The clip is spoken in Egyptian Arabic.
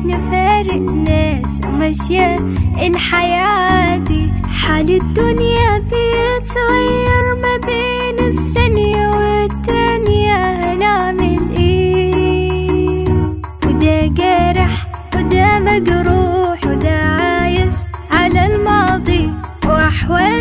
نفارق ناس وماشية الحياة دي حال الدنيا بيتغير ما بين الثانية والتانية هنعمل ايه وده جارح وده مجروح وده عايش على الماضي وأحوال